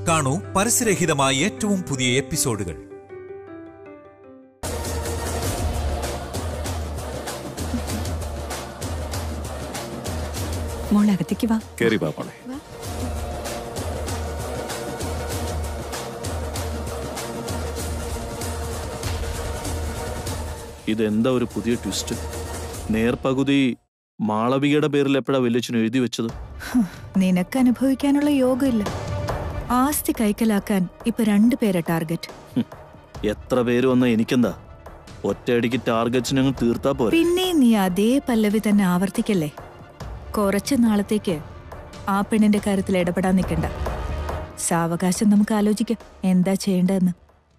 കാണൂ പരസ്യരഹിതമായ ഏറ്റവും പുതിയ എപ്പിസോഡുകൾ മോൾ അകത്തേക്ക് വാ കേറി വാ മോളെ ഇതെന്താ ഒരു പുതിയ ട്വിസ്റ്റ് നേർപകുതി മാളവികയുടെ പേരിൽ എപ്പോഴാ വല്യച്ഛൻ എഴുതി വെച്ചത് നിനക്ക് അനുഭവിക്കാനുള്ള യോഗമില്ല ആസ്തി കൈക്കലാക്കാൻ ഇപ്പൊ രണ്ടുപേരെ ടാർഗറ്റ് ഹും, എത്ര പേര് വന്ന എനിക്കെന്താ ഒറ്റയടിക്ക് ടാർഗറ്റ്സിനെ അങ്ങ് തീർത്താ പോരെ പിന്നെ നീ അതേ പല്ലവി തന്നെ ആവർത്തിക്കല്ലേ കുറച്ച് നാളത്തേക്ക് ആ പെണ്ണിന്റെ കാര്യത്തിൽ ഇടപെടാൻ നിൽക്കണ്ട സാവകാശം നമുക്ക് ആലോചിക്കാം എന്താ ചെയ്യേണ്ടതെന്ന്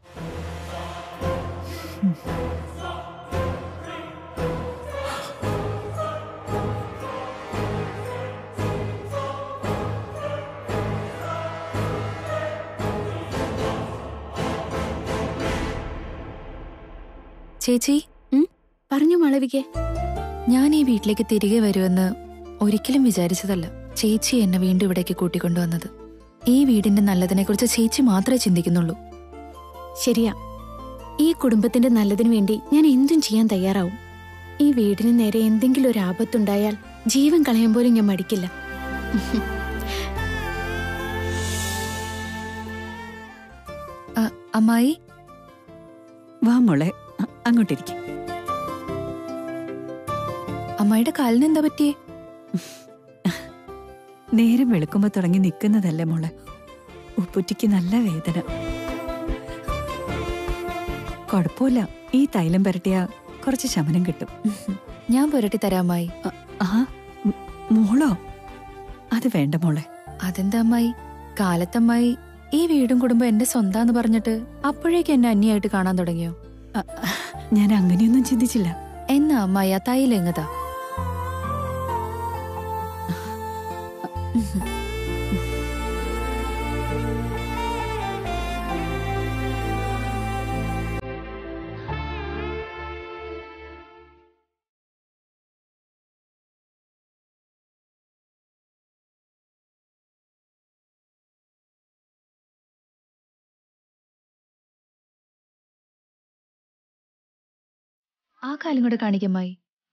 ചേച്ചി പറഞ്ഞു മാളവികെ ഞാൻ ഈ വീട്ടിലേക്ക് തിരികെ വരുമെന്ന് ഒരിക്കലും വിചാരിച്ചതല്ല ചേച്ചി എന്നെ വീണ്ടും ഇവിടേക്ക് കൂട്ടിക്കൊണ്ടുവന്നത് ഈ വീടിന്റെ നല്ലതിനെക്കുറിച്ച് ചേച്ചി മാത്രമേ ചിന്തിക്കുന്നുള്ളൂ ശരിയാ ഈ കുടുംബത്തിന്റെ നല്ലതിനു വേണ്ടി ഞാൻ എന്തും ചെയ്യാൻ തയ്യാറാവും ഈ വീടിന് നേരെ എന്തെങ്കിലും ഒരു ആപത്തുണ്ടായാൽ ജീവൻ കളയാൻ പോലും ഞാൻ മടിക്കില്ല അ, അമ്മായി വാ മോളെ അ- അങ്ങോട്ടിരിക്കും അമ്മായിയുടെ കാലിന് എന്താ പറ്റിയേ നേരം വെളുക്കുമ്പോ തുടങ്ങി നിൽക്കുന്നതല്ലേ മോളെ ഉപ്പുറ്റിക്ക് നല്ല വേദന കുഴപ്പമില്ല ഈ തൈലം പുരട്ടിയ കുറച്ച് ശമനം കിട്ടും ഞാൻ പുരട്ടി തരാം അമ്മായി ആ മ്- മോളോ അത് വേണ്ട മോളെ അതെന്താ അമ്മായി കാലത്തമ്മായി ഈ വീടും കുടുംബം എന്റെ സ്വന്താന്ന് പറഞ്ഞിട്ട് അപ്പോഴേക്കും എന്നെ അന്യായിട്ട് കാണാൻ തുടങ്ങിയോ അ, ഞാൻ അങ്ങനെയൊന്നും ചിന്തിച്ചില്ല എന്നാ അമ്മായി ആ തൈലെങ്ങതാ ആ കാലും കൂടെ കാണിക്കമ്മായി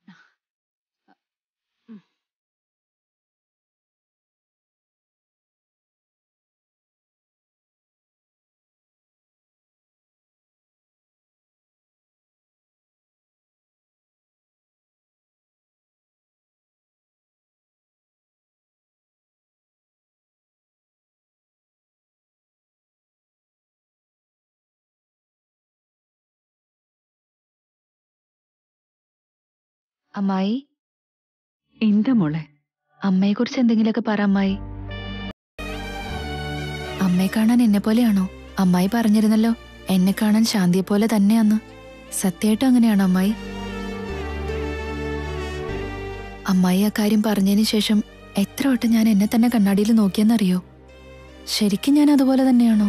അമ്മായി എന്താ മോളെ അമ്മയെ കുറിച്ച് എന്തെങ്കിലുമൊക്കെ പറ അമ്മായി അമ്മയെ കാണാൻ എന്നെ പോലെയാണോ അമ്മായി പറഞ്ഞിരുന്നല്ലോ എന്നെ കാണാൻ ശാന്തിയെ പോലെ തന്നെയാന്ന് സത്യമായിട്ടും അങ്ങനെയാണോ അമ്മായി അമ്മായി ആ കാര്യം പറഞ്ഞതിന് ശേഷം എത്ര വട്ടം ഞാൻ എന്നെ തന്നെ കണ്ണാടിയിൽ നോക്കിയെന്നറിയോ ശരിക്കും ഞാൻ അതുപോലെ തന്നെയാണോ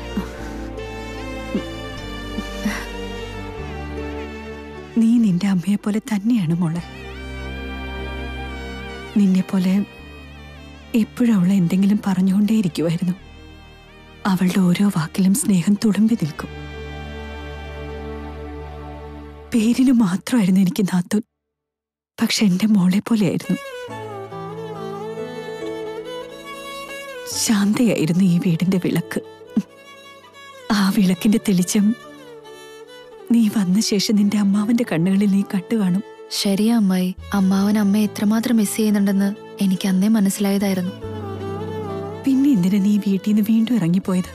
നീ നിന്റെ അമ്മയെ പോലെ തന്നെയാണ് മോളെ നിന്നെ പോലെ എപ്പോഴും അവളെ എന്തെങ്കിലും പറഞ്ഞുകൊണ്ടേയിരിക്കുമായിരുന്നു അവളുടെ ഓരോ വാക്കിലും സ്നേഹം തുളുമ്പി നിൽക്കും പേരിന് മാത്രമായിരുന്നു എനിക്ക് നാത്തൂൻ പക്ഷെ എന്റെ മോളെ പോലെയായിരുന്നു ശാന്തയായിരുന്നു ഈ വീടിന്റെ വിളക്ക് ആ വിളക്കിന്റെ തെളിച്ചം നീ വന്ന ശേഷം നിന്റെ അമ്മാവന്റെ കണ്ണുകളിൽ നീ കണ്ടു കാണും ശരിയാ അമ്മായി അമ്മാവൻ അമ്മയെ എത്രമാത്രം മിസ് ചെയ്യുന്നുണ്ടെന്ന് എനിക്ക് അന്നേ മനസ്സിലായതായിരുന്നു പിന്നെ എന്തിനാ നീ വീട്ടിൽ നിന്ന് വീണ്ടും ഇറങ്ങിപ്പോയത്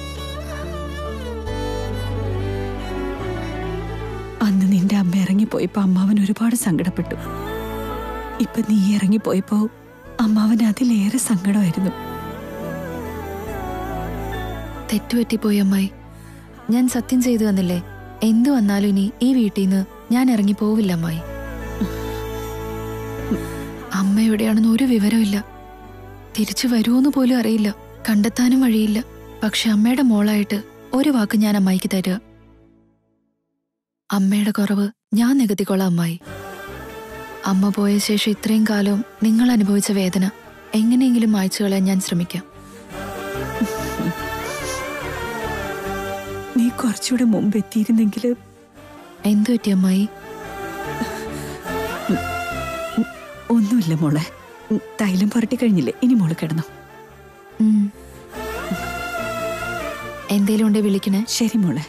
അന്ന് നിന്റെ അമ്മ ഇറങ്ങിപ്പോയപ്പോ അമ്മാവൻ ഒരുപാട് സങ്കടപ്പെട്ടു ഇപ്പൊ നീ ഇറങ്ങിപ്പോയപ്പോ അമ്മാവൻ അതിലേറെ സങ്കടമായിരുന്നു തെറ്റുപറ്റിപ്പോയി അമ്മായി ഞാൻ സത്യം ചെയ്തു തന്നില്ലേ എന്തു വന്നാലും ഇനി ഈ വീട്ടിൽ നിന്ന് ഞാൻ ഇറങ്ങി പോവില്ല അമ്മായി അമ്മ എവിടെയാണെന്ന് ഒരു വിവരമില്ല തിരിച്ചു വരുമോന്ന് പോലും അറിയില്ല കണ്ടെത്താനും വഴിയില്ല പക്ഷെ അമ്മയുടെ മോളായിട്ട് ഒരു വാക്ക് ഞാൻ അമ്മായിക്ക് തരിക അമ്മയുടെ കുറവ് ഞാൻ നികത്തിക്കൊള്ളാം അമ്മായി അമ്മ പോയ ശേഷം ഇത്രയും കാലവും നിങ്ങൾ അനുഭവിച്ച വേദന എങ്ങനെയെങ്കിലും മായ്ച്ചു കളയാൻ ഞാൻ ശ്രമിക്കാം കുറച്ചുകൂടെ മുമ്പ് എത്തിയിരുന്നെങ്കിൽ എന്തു പറ്റി അമ്മായി ഒന്നുമില്ല മോളെ ഉം, തൈലം പുരട്ടി കഴിഞ്ഞില്ലേ ഇനി മോള് കിടന്നു ഉം. എന്തേലും ഉണ്ടേ വിളിക്കണേ ശരി മോളെ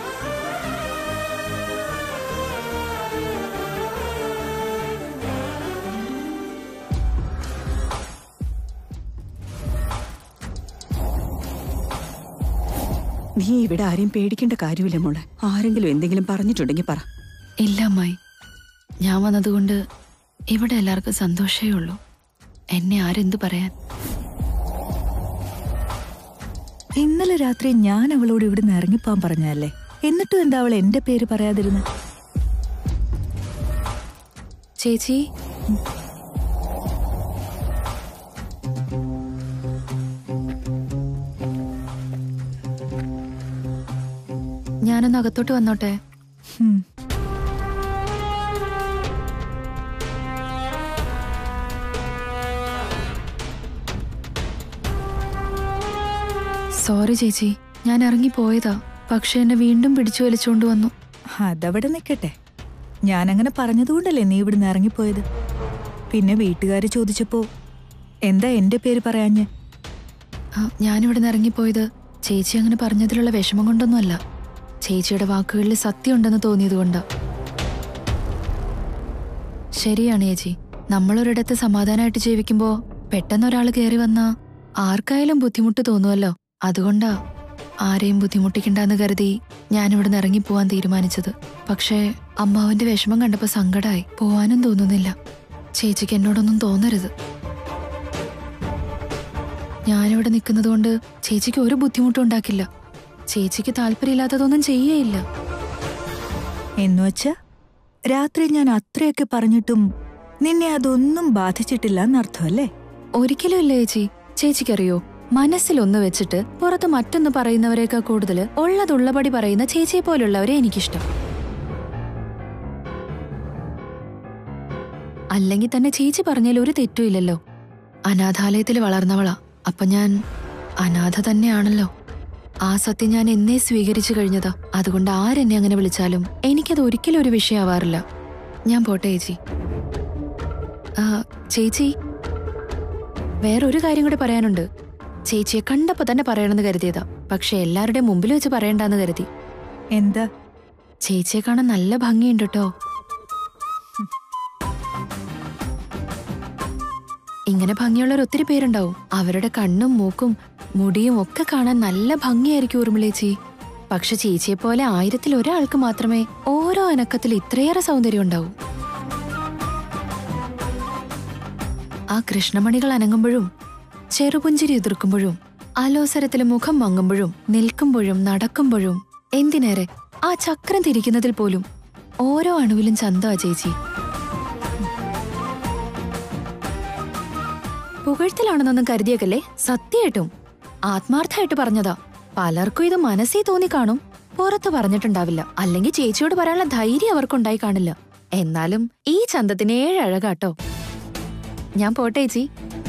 നീ ഇവിടെ ആരെയും പേടിക്കേണ്ട കാര്യമില്ല മോളെ ആരെങ്കിലും എന്തെങ്കിലും പറഞ്ഞിട്ടുണ്ടെങ്കിൽ പറ ഇല്ല അമ്മായി ഞാൻ വന്നതുകൊണ്ട് ഇവിടെ എല്ലാവർക്കും സന്തോഷമേ ഉള്ളൂ എന്നെ ആരെന്തു പറയാൻ ഇന്നലെ രാത്രി ഞാൻ അവളോട് ഇവിടുന്ന് ഇറങ്ങിപ്പോവാൻ പറഞ്ഞല്ലേ എന്നിട്ടും എന്താ അവൾ എന്റെ പേര് പറയാതിരുന്ന ചേച്ചി ഞാനൊന്ന് അകത്തോട്ട് വന്നോട്ടെ സോറി ചേച്ചി ഞാൻ ഇറങ്ങിപ്പോയതാ പക്ഷെ എന്നെ വീണ്ടും പിടിച്ചു വലിച്ചുകൊണ്ട് വന്നു അതവിടെ നിൽക്കട്ടെ ഞാനങ്ങനെ പറഞ്ഞതുകൊണ്ടല്ലേ നീ ഇവിടുന്ന് ഇറങ്ങിപ്പോയത് പിന്നെ വീട്ടുകാർ ചോദിച്ചപ്പോ എന്താ എന്റെ പേര് പറയാഞ്ഞ് ആ, ഞാനിവിടുന്ന് ഇറങ്ങിപ്പോയത് ചേച്ചി അങ്ങനെ പറഞ്ഞതിലുള്ള വിഷമം കൊണ്ടൊന്നുമല്ല ചേച്ചിയുടെ വാക്കുകളിൽ സത്യമുണ്ടെന്ന് തോന്നിയതുകൊണ്ടാ ശരിയാണ് ചേച്ചി നമ്മളൊരിടത്ത് സമാധാനമായിട്ട് ജീവിക്കുമ്പോ പെട്ടെന്ന് ഒരാൾ കയറി വന്നാ ആർക്കായാലും ബുദ്ധിമുട്ട് തോന്നുമല്ലോ അതുകൊണ്ടാ ആരെയും ബുദ്ധിമുട്ടിക്കണ്ടെന്ന് കരുതി ഞാനിവിടുന്ന് ഇറങ്ങിപ്പോവാൻ തീരുമാനിച്ചത് പക്ഷേ അമ്മാവന്റെ വിഷമം കണ്ടപ്പോ സങ്കടായി പോവാനും തോന്നുന്നില്ല ചേച്ചിക്ക് എന്നോടൊന്നും തോന്നരുത് ഞാനിവിടെ നിൽക്കുന്നത് കൊണ്ട് ചേച്ചിക്ക് ഒരു ബുദ്ധിമുട്ടും ഉണ്ടാക്കില്ല ചേച്ചിക്ക് താല്പര്യമില്ലാത്തതൊന്നും ചെയ്യേയില്ല എന്നുവച്ചാ രാത്രി ഞാൻ അത്രയൊക്കെ പറഞ്ഞിട്ടും നിന്നെ അതൊന്നും ബാധിച്ചിട്ടില്ല എന്നർത്ഥമല്ലേ ഒരിക്കലും ഇല്ല ചേച്ചി ചേച്ചിക്കറിയോ മനസ്സിലൊന്ന് വെച്ചിട്ട് പുറത്ത് മറ്റൊന്ന് പറയുന്നവരെക്കാൾ കൂടുതൽ ഉള്ളതുള്ളപടി പറയുന്ന ചേച്ചിയെ പോലുള്ളവരെ എനിക്കിഷ്ടം അല്ലെങ്കിൽ തന്നെ ചേച്ചി പറഞ്ഞാൽ ഒരു തെറ്റും ഇല്ലല്ലോ അനാഥാലയത്തിൽ വളർന്നവളാ അപ്പൊ ഞാൻ അനാഥ തന്നെയാണല്ലോ ആ സത്യം ഞാൻ എന്നേ സ്വീകരിച്ചു കഴിഞ്ഞതാ അതുകൊണ്ട് ആരെന്നെ അങ്ങനെ വിളിച്ചാലും എനിക്കത് ഒരിക്കലും ഒരു വിഷയമാവാറില്ല ഞാൻ പോട്ടെ ചേച്ചി ആ ചേച്ചി വേറൊരു കാര്യം കൂടെ പറയാനുണ്ട് ചേച്ചിയെ കണ്ടപ്പോ തന്നെ പറയണമെന്ന് കരുതിയതാ പക്ഷെ എല്ലാവരുടെയും മുമ്പിൽ വെച്ച് പറയണ്ടെന്ന് കരുതി എന്താ ചേച്ചിയെ കാണാൻ നല്ല ഭംഗിയുണ്ട് കേട്ടോ ഇങ്ങനെ ഭംഗിയുള്ളവർ ഒത്തിരി പേരുണ്ടാവും അവരുടെ കണ്ണും മൂക്കും മുടിയും ഒക്കെ കാണാൻ നല്ല ഭംഗിയായിരിക്കും ഊർമിളേച്ചി പക്ഷെ ചേച്ചിയെ പോലെ ആയിരത്തിൽ ഒരാൾക്ക് മാത്രമേ ഓരോ അനക്കത്തിൽ ഇത്രയേറെ സൗന്ദര്യം ഉണ്ടാവൂ ആ കൃഷ്ണമണികൾ അനങ്ങുമ്പോഴും ചെറുപുഞ്ചിരി എതിർക്കുമ്പോഴും ആലോസരത്തിൽ മുഖം മങ്ങുമ്പോഴും നിൽക്കുമ്പോഴും നടക്കുമ്പോഴും എന്തിനേറെ ആ ചക്രം തിരിക്കുന്നതിൽ പോലും ഓരോ അണുവിലും ചന്ത ചേച്ചി പുകഴ്ത്തലാണെന്നൊന്നും കരുതിയേക്കല്ലേ സത്യമായിട്ടും ആത്മാർത്ഥമായിട്ട് പറഞ്ഞതാ പലർക്കും ഇത് മനസ്സിൽ തോന്നി കാണും പുറത്ത് പറഞ്ഞിട്ടുണ്ടാവില്ല അല്ലെങ്കിൽ ചേച്ചിയോട് പറയാനുള്ള ധൈര്യം അവർക്കുണ്ടായി കാണില്ല എന്നാലും ഈ ചന്തത്തിന് ഏഴ് അഴകാട്ടോ ഞാൻ പോട്ടെ ചേച്ചി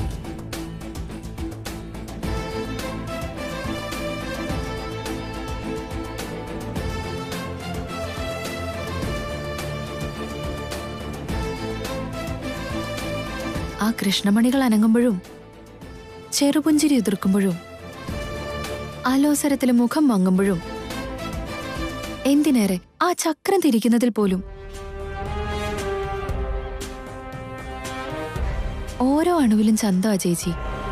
ആ കൃഷ്ണമണികൾ അനങ്ങുമ്പോഴും ചെറുപുഞ്ചിരി എതിർക്കുമ്പോഴും ആലോസരത്തിൽ മുഖം മങ്ങുമ്പോഴും എന്തിനേറെ ആ ചക്രം തിരിക്കുന്നതിൽ പോലും ഓരോ അണുവിലും ചന്ത ചേച്ചി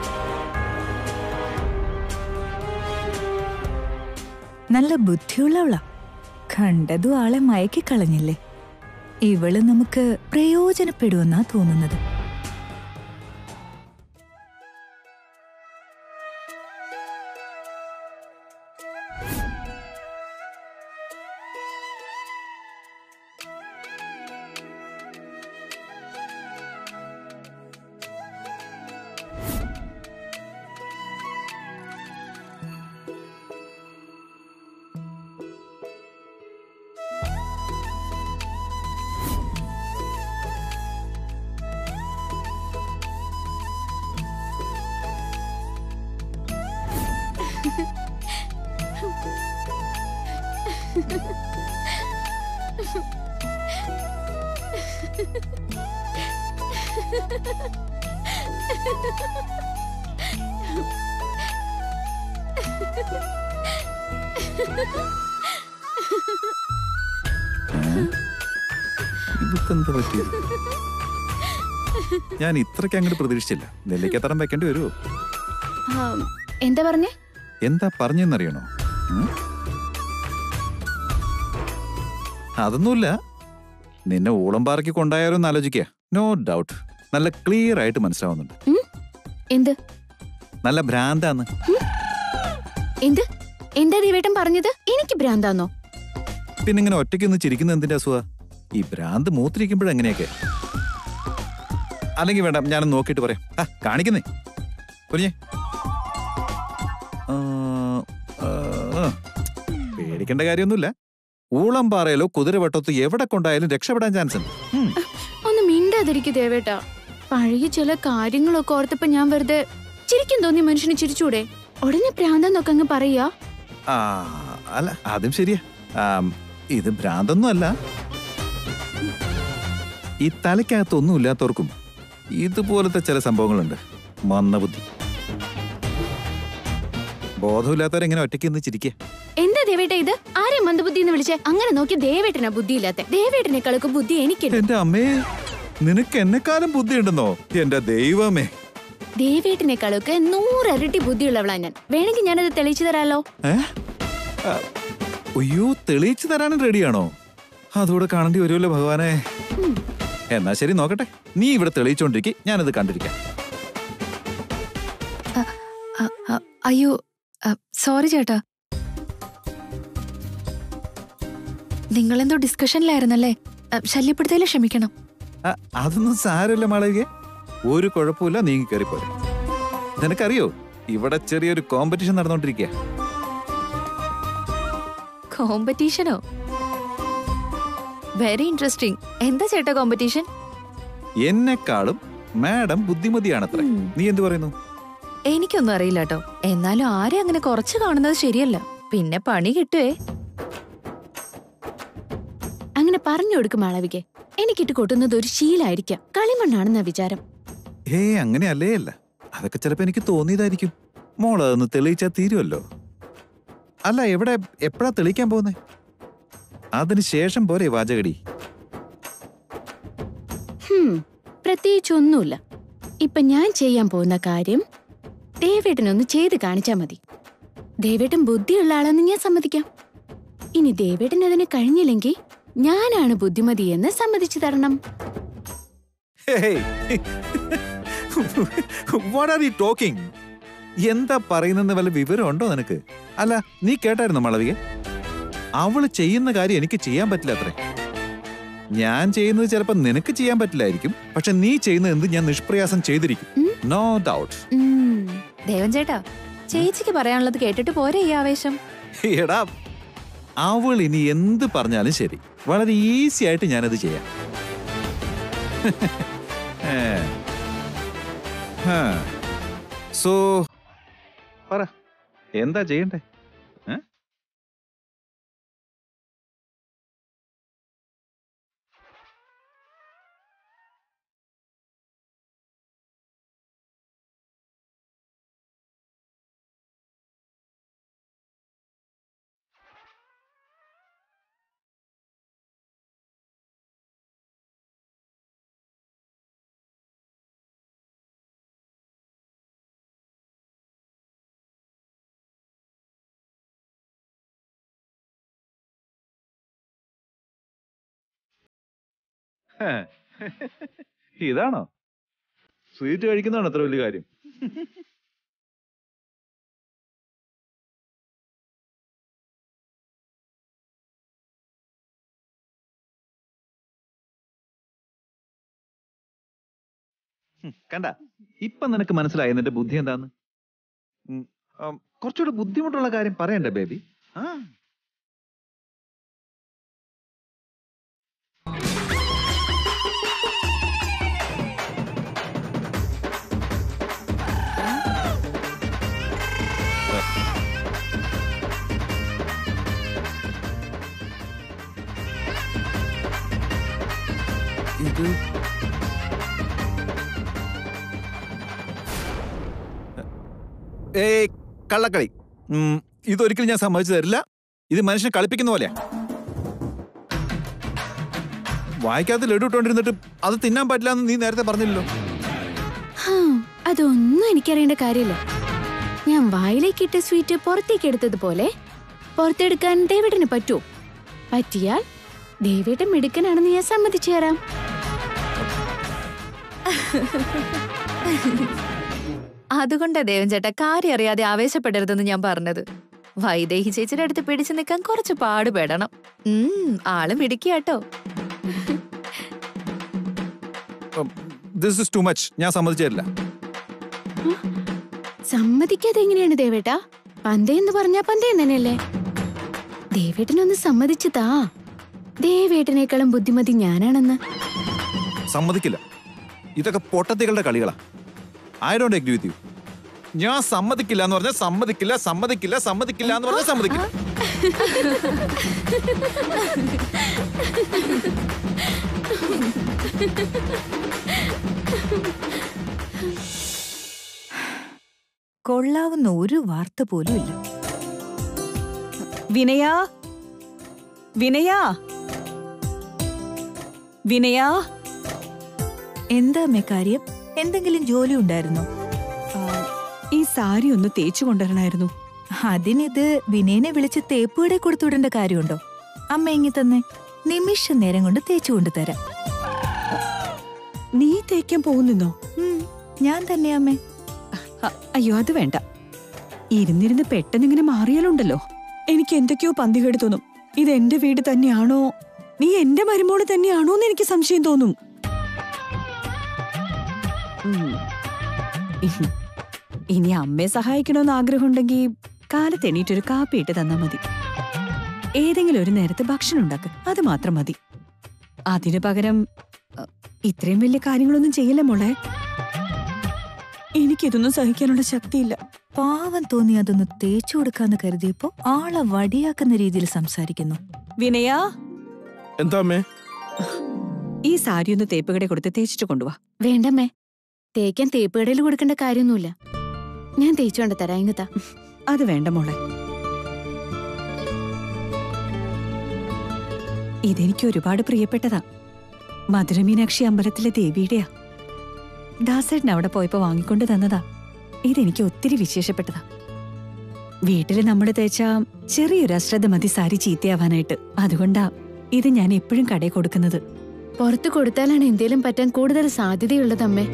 നല്ല ബുദ്ധിയുള്ളവളാ കണ്ടതും ആളെ മയക്കിക്കളഞ്ഞില്ലേ ഇവള് നമുക്ക് പ്രയോജനപ്പെടുമെന്നാ തോന്നുന്നത് ഇവക്കെന്താ പറ്റിയത് ഞാൻ ഇത്രയ്ക്ക് അങ്ങോട്ട് പ്രതീക്ഷിച്ചില്ല നെല്ലിക്കത്തറം വെക്കേണ്ടി വരുമോ ആ, എന്താ പറഞ്ഞേ എന്താ പറഞ്ഞെന്നറിയണോ ഉം? അതൊന്നുമില്ല നിന്നെ ഊളംപാറയ്ക്ക് കൊണ്ടായാലോ എന്ന് ആലോചിക്കുക നോ ഡൗട്ട് നല്ല ക്ലിയർ ആയിട്ട് മനസ്സിലാവുന്നുണ്ട് ഉം? എന്ത് നല്ല ഭ്രാന്താന്ന് എന്ത് എന്താ ദേവേട്ടൻ പറഞ്ഞത് എനിക്ക് ഭ്രാന്താന്നോ പിന്നെ ഇങ്ങനെ ഒറ്റയ്ക്ക് നിന്ന് ചിരിക്കുന്ന എന്തിന്റെ അസുഖ ഈ ഭ്രാന്ത് മൂത്തിരിക്കുമ്പോഴെങ്ങനെയൊക്കെ അല്ലെങ്കിൽ വേണ്ട ഞാൻ നോക്കിയിട്ട് പറയാം ആ കാണിക്കുന്നേ കുഞ്ഞേ ആ, ആ, ആ. പേടിക്കേണ്ട കാര്യമൊന്നുമില്ല ഊളംപാറയിലോ കുതിരവട്ടത്തോ എവിടെ കൊണ്ടായാലും രക്ഷപ്പെടാൻ ചാൻസ് ഉണ്ട് ഉം. ഒന്ന് മിണ്ടാതിരിക്കു ദേവേട്ടാ പഴയ ചില കാര്യങ്ങളൊക്കെ ഓർത്തപ്പോ ഞാൻ വെറുതെ ചിരിക്കും തോന്നി മനുഷ്യന് ചിരിച്ചൂടെ ഉടനെ ഭ്രാന്തെന്നൊക്കെ അങ്ങ് പറയാ ആ അല്ല അതും ശരിയാ ആം, ഇത് ഭ്രാന്തൊന്നും അല്ല ഈ തലയ്ക്കകത്തൊന്നും ഇല്ലാത്തവർക്കും ഇതുപോലത്തെ ചില സംഭവങ്ങളുണ്ട് മന്ദബുദ്ധി ബോധമില്ലാത്തവരെങ്ങനെ ഒറ്റയ്ക്ക് നിന്ന് ചിരിക്കുക എന്താ ദേവേട്ട ഇത് ആരെ മന്ദബുദ്ധി എന്ന് വിളിച്ചേ അങ്ങനെ നോക്കി ദേവേട്ടനാ ബുദ്ധിയില്ലാത്ത ദേവേട്ടനെക്കാളൊക്കെ ബുദ്ധി എനിക്കുണ്ട് എന്റെ അമ്മേ നിനക്ക് എന്നെക്കാളും ബുദ്ധിയുണ്ടെന്നോ എന്റെ ദൈവമേ ദേവേട്ടനെക്കാളൊക്കെ നൂറരട്ടി ബുദ്ധിയുള്ളവളാ ഞാൻ വേണമെങ്കിൽ ഞാനത് തെളിയിച്ചു തരാലോ ഏ ആ, അയ്യോ തെളിയിച്ചു തരാനും റെഡിയാണോ അതുകൂടെ കാണേണ്ടി വരുമല്ലോ ഭഗവാനെ എന്നാ ശരി നോക്കട്ടെ നീ ഇവിടെ തെളിയിച്ചോണ്ടിരിക്കെ ഞാനത് കണ്ടിരിക്കാം അ, അ, അയ്യോ സോറി ചേട്ടാ നിങ്ങളെന്തോ ഡിസ്കഷനിലായിരുന്നല്ലേ അ, ശല്യപ്പെടുത്തിയാലും ക്ഷമിക്കണം ആ, അതൊന്നും സാരമില്ല മാളവികെ ഒരു കുഴപ്പമില്ല നീങ്ങി കയറിപ്പോലെ നിനക്കറിയോ ഇവിടെ ചെറിയൊരു കോമ്പറ്റീഷൻ നടന്നുകൊണ്ടിരിക്കുക കോമ്പറ്റീഷനോ വെരി ഇൻട്രസ്റ്റിംഗ് എന്താ ചേട്ടാ കോമ്പറ്റീഷൻ എന്നെക്കാളും മാഡം ബുദ്ധിമതിയാണത്രേ നീ എന്തു പറയുന്നു എനിക്കൊന്നും അറിയില്ല കേട്ടോ എന്നാലും ആരെ അങ്ങനെ കുറച്ച് കാണുന്നത് ശരിയല്ല പിന്നെ പണി കിട്ടുവേ അങ്ങനെ പറഞ്ഞു കൊടുക്കും മാളവികെ എനിക്കിട്ട് കൊട്ടുന്നത് ഒരു ശീലായിരിക്കാം കളിമണ്ണാണെന്ന വിചാരം ഏ അങ്ങനെ അല്ലേ അല്ല അതൊക്കെ ചിലപ്പോ എനിക്ക് തോന്നിയതായിരിക്കും മോൾ അതൊന്ന് തെളിയിച്ചാ തീരുമല്ലോ അല്ല എവിടെ എപ്പോഴാ തെളിയിക്കാൻ പോകുന്നേ അതിന് ശേഷം പോരെ വാചകടി ഹും, പ്രത്യേകിച്ചൊന്നുമില്ല ഇപ്പൊ ഞാൻ ചെയ്യാൻ പോകുന്ന കാര്യം ദേവേട്ടനൊന്ന് ചെയ്ത് കാണിച്ചാ മതി ദേവേട്ടൻ ബുദ്ധിയുള്ള ആളെന്ന് ഞാൻ സമ്മതിക്കാം ഇനി ദേവേട്ടൻ അതിന് കഴിഞ്ഞില്ലെങ്കിൽ ഞാനാണ് ബുദ്ധിമതി എന്ന് സമ്മതിച്ചു തരണം വാട്ട് ആർ യു ടോക്കിംഗ് എന്താ പറയുന്നെന്ന് വല്ല വിവരമുണ്ടോ നിനക്ക് അല്ല നീ കേട്ടായിരുന്നു മളവിക അവള് ചെയ്യുന്ന കാര്യം എനിക്ക് ചെയ്യാൻ പറ്റില്ല അത്രേ ഞാൻ ചെയ്യുന്നത് ചിലപ്പോ നിനക്ക് ചെയ്യാൻ പറ്റില്ലായിരിക്കും പക്ഷെ നീ ചെയ്യുന്നത് എന്ത് ഞാൻ നിഷ്പ്രയാസം ചെയ്തിരിക്കും ഉം. നോ ഡൗട്ട് ഉം, ദേവൻ ചേട്ടാ ചേച്ചിക്ക് പറയാനുള്ളത് കേട്ടിട്ട് പോരെ ഈ ആവേശം എടാ അവൾ ഇനി എന്ത് പറഞ്ഞാലും ശരി വളരെ ഈസി ആയിട്ട് ഞാനത് ചെയ്യാം സോ പറ എന്താ ചെയ്യണ്ടേ ഏ? ഹേ. ഇതാണോ സ്വീറ്റ് കഴിക്കുന്നതാണ് അത്ര വലിയ കാര്യം ഹും, കണ്ട ഇപ്പൊ നിനക്ക് മനസ്സിലായി നിന്റെ ബുദ്ധി എന്താന്ന് ഉം, ആം, കുറച്ചുകൂടെ ബുദ്ധിമുട്ടുള്ള കാര്യം പറയണ്ടേ ബേബി ആ ഇത് ഏയ് കള്ളക്കളി ഉം, ഇതൊരിക്കലും ഞാൻ സമ്മതിച്ചു തരില്ല ഇത് മനുഷ്യനെ കളിപ്പിക്കുന്ന പോലെയാ വായിക്കാത്ത ലഡു ഇട്ടോണ്ടിരുന്നിട്ട് അത് തിന്നാൻ പറ്റില്ല എന്ന് നീ നേരത്തെ പറഞ്ഞില്ലല്ലോ ഹാ, അതൊന്നും എനിക്കറിയേണ്ട കാര്യമില്ല ഞാൻ വായിലേക്ക് ഇട്ട സ്വീറ്റ് പുറത്തേക്ക് എടുത്തതുപോലെ പുറത്തെടുക്കാൻ ഡേവിഡിന് പറ്റുമോ പറ്റിയാൽ ഡേവിഡ് മിടുക്കനാണെന്ന് ഞാൻ സമ്മതിച്ചു തരാം അതുകൊണ്ടാ ദേവൻ ചേട്ടാ കാര്യം അറിയാതെ ആവേശപ്പെടരുതെന്ന് ഞാൻ പറഞ്ഞത് വൈദേഹി ചേച്ചിയുടെ അടുത്ത് പിടിച്ചു നിൽക്കാൻ കുറച്ച് പാടുപെടണം ഉം ആള് മിടിക്കാട്ടോ ദിസ് ഇസ് ടു മച്ച് ഞാൻ സമ്മതിച്ചു തരില്ല സമ്മതിക്കാതെ എങ്ങനെയാണ് ദേവേട്ടാ പന്തേ എന്ന് പറഞ്ഞാ പന്തേ തന്നെയല്ലേ ദേവേട്ടനൊന്ന് സമ്മതിച്ചതാ ദേവേട്ടനേക്കാളും ബുദ്ധിമതി ഞാനാണെന്ന് സമ്മതിക്കില്ല ഇതൊക്കെ പൊട്ടത്തികളുടെ കളികളാ I don't agree with you ഞാൻ സമ്മതിക്കില്ല എന്ന് പറഞ്ഞാൽ സമ്മതിക്കില്ല സമ്മതിക്കില്ല സമ്മതിക്കില്ല എന്ന് പറഞ്ഞാൽ സമ്മതിക്കില്ല കൊള്ളാവുന്ന ഒരു വാർത്ത പോലും ഇല്ല വിനയാ വിനയാ വിനയാ എന്താ അമ്മേ കാര്യം എന്തെങ്കിലും ജോലി ഉണ്ടായിരുന്നോ ഈ സാരി ഒന്ന് തേച്ചു കൊണ്ടുവരണമായിരുന്നു അതിനിത് വിനയനെ വിളിച്ച് തേപ്പുകടെ കൊടുത്തുവിടേണ്ട കാര്യമുണ്ടോ അമ്മ ഇങ്ങി തന്നെ നിമിഷ നേരം കൊണ്ട് തേച്ചു കൊണ്ടുതരാം നീ തേക്കാൻ പോകുന്നോ ഉം, ഞാൻ തന്നെ അമ്മേ അയ്യോ അത് വേണ്ട ഇരുന്നിരുന്ന് പെട്ടെന്ന് ഇങ്ങനെ മാറിയാലുണ്ടല്ലോ എനിക്ക് എന്തൊക്കെയോ പന്തികേട് തോന്നും ഇത് എന്റെ വീട് തന്നെയാണോ നീ എന്റെ മരുമോള് തന്നെയാണോ എന്ന് എനിക്ക് സംശയം തോന്നും ഉം. ഇനി അമ്മയെ സഹായിക്കണമെന്ന് ആഗ്രഹമുണ്ടെങ്കിൽ കാലത്ത് എണീറ്റൊരു കാപ്പി ഇട്ട് തന്നാ മതി ഏതെങ്കിലും ഒരു നേരത്തെ ഭക്ഷണം ഉണ്ടാക്ക് അത് മാത്രം മതി അതിനു പകരം അ, ഇത്രയും വലിയ കാര്യങ്ങളൊന്നും ചെയ്യില്ല മോളെ എനിക്കിതൊന്നും സഹിക്കാനുള്ള ശക്തിയില്ല പാവം തോന്നി അതൊന്ന് തേച്ചു കൊടുക്കാന്ന് കരുതിയപ്പോ ആളെ വടിയാക്കുന്ന രീതിയിൽ സംസാരിക്കുന്നു വിനയാ എന്താ അമ്മേ ഈ സാരി ഒന്ന് തേപ്പുകടെ കൊടുത്ത് തേച്ചിട്ട് കൊണ്ടുവാ വേണ്ടമ്മേ തേക്കാൻ തേപ്പുകടയിൽ കൊടുക്കേണ്ട കാര്യമൊന്നുമില്ല ഞാൻ തേച്ചുകൊണ്ട് തരാം ഇങ്ങത്താ അത് വേണ്ട മോളെ ഇതെനിക്ക് ഒരുപാട് പ്രിയപ്പെട്ടതാ മധുരമീനാക്ഷി അമ്പലത്തിലെ ദേവിയുടെയാ ദാസേട്ടൻ അവിടെ പോയപ്പോ വാങ്ങിക്കൊണ്ട് തന്നതാ ഇതെനിക്ക് ഒത്തിരി വിശേഷപ്പെട്ടതാ വീട്ടില് നമ്മൾ തേച്ച ചെറിയൊരു അശ്രദ്ധ മതി സാരി ചീത്തയാവാനായിട്ട് അതുകൊണ്ടാ ഇത് ഞാൻ എപ്പോഴും കടയിൽ കൊടുക്കുന്നത് പുറത്ത് കൊടുത്താലാണ് എന്തേലും പറ്റാൻ കൂടുതൽ സാധ്യതയുള്ളത് അമ്മേ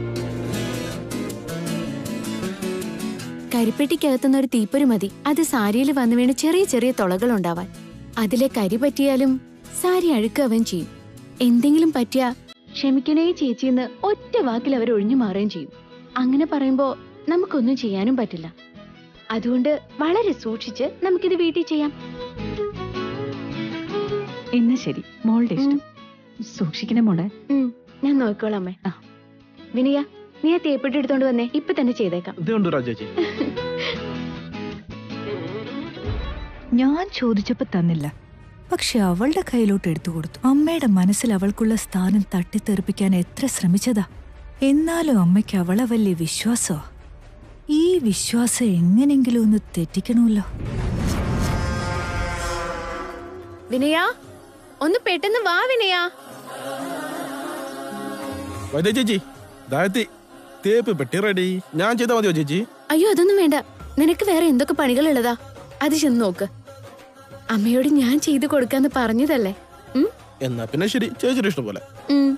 കരിപ്പെട്ടിക്കകത്തുനിന്ന് ഒരു തീപ്പൊരി മതി അത് സാരിയിൽ വന്നു വീണ് ചെറിയ ചെറിയ തുളകൾ ഉണ്ടാവാൻ അതിലെ കരി പറ്റിയാലും സാരി അഴുക്കാവുകയും ചെയ്യും എന്തെങ്കിലും പറ്റിയാ ക്ഷമിക്കണേ ചേച്ചിന്ന് ഒറ്റ വാക്കിൽ അവർ ഒഴിഞ്ഞു മാറുകയും ചെയ്യും അങ്ങനെ പറയുമ്പോ നമുക്കൊന്നും ചെയ്യാനും പറ്റില്ല അതുകൊണ്ട് വളരെ സൂക്ഷിച്ച് നമുക്കിത് വീട്ടിൽ ചെയ്യാം എന്നാ ശരി മോളുടെ ഇഷ്ടം സൂക്ഷിക്കണേ മോളെ ഉം, ഞാൻ നോക്കിക്കോളാം അമ്മേ ആ. വിനിയ നീ ആ തേപ്പിട്ട് എടുത്തോണ്ട് വന്നേ ഇപ്പൊ തന്നെ ചെയ്തേക്കാം ഇതുണ്ട് രാജേച്ചി ഞാൻ ചോദിച്ചപ്പോ തന്നില്ല പക്ഷെ അവളുടെ കയ്യിലോട്ട് എടുത്തു കൊടുത്തു അമ്മയുടെ മനസ്സിൽ അവൾക്കുള്ള സ്ഥാനം തട്ടിത്തെറിപ്പിക്കാൻ എത്ര ശ്രമിച്ചതാ എന്നാലും അമ്മയ്ക്ക് അവളെ വലിയ വിശ്വാസമാ ഈ വിശ്വാസം എങ്ങനെങ്കിലും ഒന്ന് തെറ്റിക്കണമല്ലോ വിനയ ഒന്ന് പെട്ടെന്ന് വാ വിനയ വൈദ്യ ചേച്ചി ദായത്തി തേപ്പ് പെട്ടി റെഡി ഞാൻ ചെയ്താൽ മതിയോ ചേച്ചി അയ്യോ അതൊന്നും വേണ്ട നിനക്ക് വേറെ എന്തൊക്കെ പണികളുള്ളതാ അത് ചെന്ന് നോക്ക് അമ്മയോട് ഞാൻ ചെയ്തു കൊടുക്കാന്ന് പറഞ്ഞതല്ലേ ഉം? എന്നാ പിന്നെ ശരി ചേച്ചിയുടെ ഇഷ്ടം പോലെ ഉം.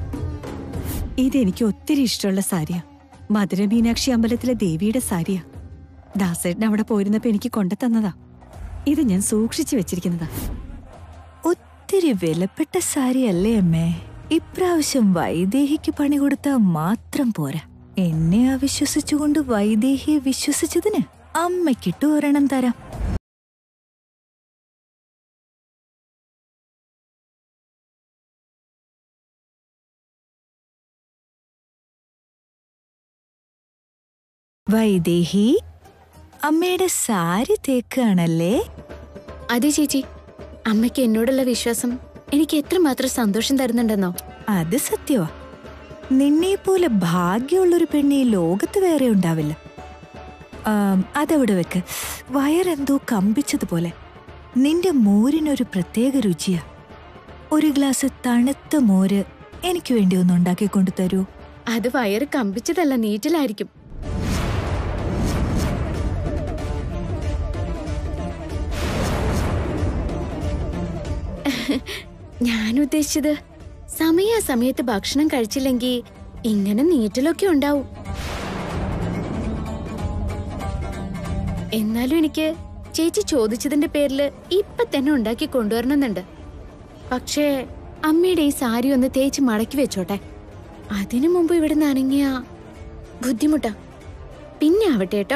ഇതെനിക്ക് ഒത്തിരി ഇഷ്ടമുള്ള സാരിയാ മധുര മീനാക്ഷി അമ്പലത്തിലെ ദേവിയുടെ സാരിയാ ദാസേട്ടൻ അവിടെ പോയിരുന്നപ്പോ എനിക്ക് കൊണ്ടു തന്നതാ ഇത് ഞാൻ സൂക്ഷിച്ചു വെച്ചിരിക്കുന്നതാ ഒത്തിരി വിലപ്പെട്ട സാരി അല്ലേ അമ്മേ ഇപ്രാവശ്യം വൈദേഹിക്ക് പണി കൊടുത്താൽ മാത്രം പോരാ എന്നെ അവിശ്വസിച്ചുകൊണ്ട് വൈദേഹിയെ വിശ്വസിച്ചതിന് അമ്മയ്ക്കിട്ട് ഒരെണ്ണം തരാം വൈദേഹി അമ്മയുടെ സാരി തേക്കാണല്ലേ അതെ ചേച്ചി അമ്മയ്ക്ക് എന്നോടുള്ള വിശ്വാസം എനിക്ക് എത്രമാത്രം സന്തോഷം തരുന്നുണ്ടെന്നോ അത് സത്യവാ നിന്നെ പോലെ ഭാഗ്യമുള്ളൊരു പെണ്ണി ഈ ലോകത്ത് വേറെ ഉണ്ടാവില്ല ആം, അതവിടെ വെക്ക് വയറെന്തോ കമ്പിച്ചതുപോലെ നിന്റെ മോരിനൊരു പ്രത്യേക രുചിയാ ഒരു ഗ്ലാസ് തണുത്ത മോര് എനിക്ക് വേണ്ടി ഒന്ന് ഉണ്ടാക്കിക്കൊണ്ട് തരൂ അത് വയറ് കമ്പിച്ചതല്ല നീറ്റിലായിരിക്കും ഞാൻ ഉദ്ദേശിച്ചത് സമയാസമയത്ത് ഭക്ഷണം കഴിച്ചില്ലെങ്കിൽ ഇങ്ങനെ നീറ്റലൊക്കെ ഉണ്ടാവും എന്നാലും എനിക്ക് ചേച്ചി ചോദിച്ചതിന്റെ പേരില് ഇപ്പൊ തന്നെ ഉണ്ടാക്കി കൊണ്ടുവരണമെന്നുണ്ട് പക്ഷേ അമ്മയുടെ ഈ സാരി ഒന്ന് തേച്ച് മടക്കി വെച്ചോട്ടെ അതിനു മുമ്പ് ഇവിടെ നനങ്ങിയ ബുദ്ധിമുട്ടാ പിന്നെ ആവട്ടെ കേട്ടോ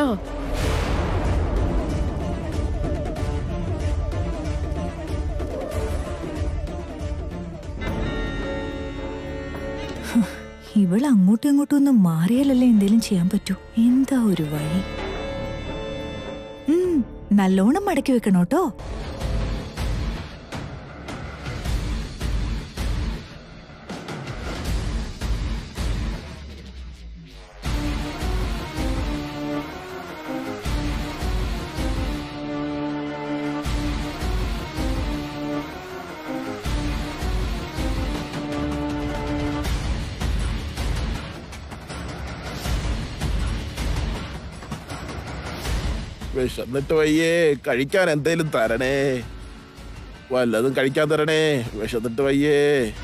ഇവൾ അങ്ങോട്ടും ഇങ്ങോട്ടും ഒന്ന് മാറിയാലല്ലേ എന്തേലും ചെയ്യാൻ പറ്റൂ എന്താ ഒരു വഴി ഉം, നല്ലോണം മടക്കി വെക്കണോട്ടോ വിശന്നിട്ട് വയ്യേ കഴിക്കാൻ എന്തേലും തരണേ വല്ലതും കഴിക്കാൻ തരണേ വിശന്നിട്ട് വയ്യേ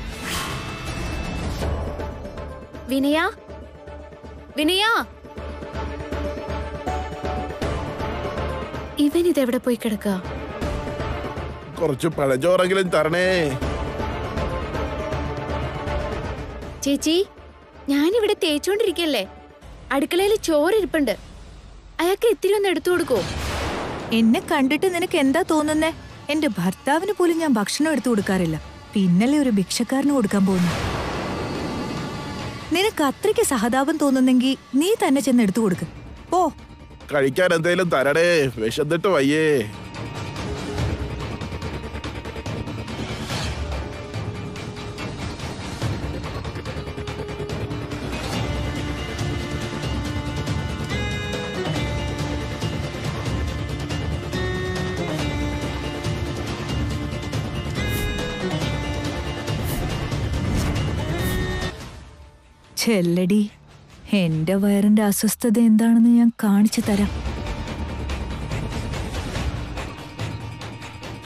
വിനയ വിനയ ഇവൻ ഇതെവിടെ പോയി കിടക്കുക കുറച്ച് പഴഞ്ചോറെങ്കിലും തരണേ ചേച്ചി ഞാനിവിടെ തേച്ചോണ്ടിരിക്കല്ലേ അടുക്കളയിൽ ചോറിരിപ്പുണ്ട് അയാൾക്ക് ഇത്തിരി ഒന്ന് എടുത്തു കൊടുക്കോ എന്നെ കണ്ടിട്ട് നിനക്ക് എന്താ തോന്നുന്നേ എന്റെ ഭർത്താവിന് പോലും ഞാൻ ഭക്ഷണം എടുത്തു കൊടുക്കാറില്ല പിന്നല്ലേ ഒരു ഭിക്ഷക്കാരന് കൊടുക്കാൻ പോകുന്നു നിനക്ക് അത്രയ്ക്ക് സഹതാപം തോന്നുന്നെങ്കിൽ നീ തന്നെ ചെന്ന് എടുത്തു കൊടുക്ക് പോ കഴിക്കാൻ എന്തേലും തരണേ വിശന്നിട്ട് വയ്യേ ചെല്ലടി എന്റെ വയറിന്റെ അസ്വസ്ഥത എന്താണെന്ന് ഞാൻ കാണിച്ചു തരാം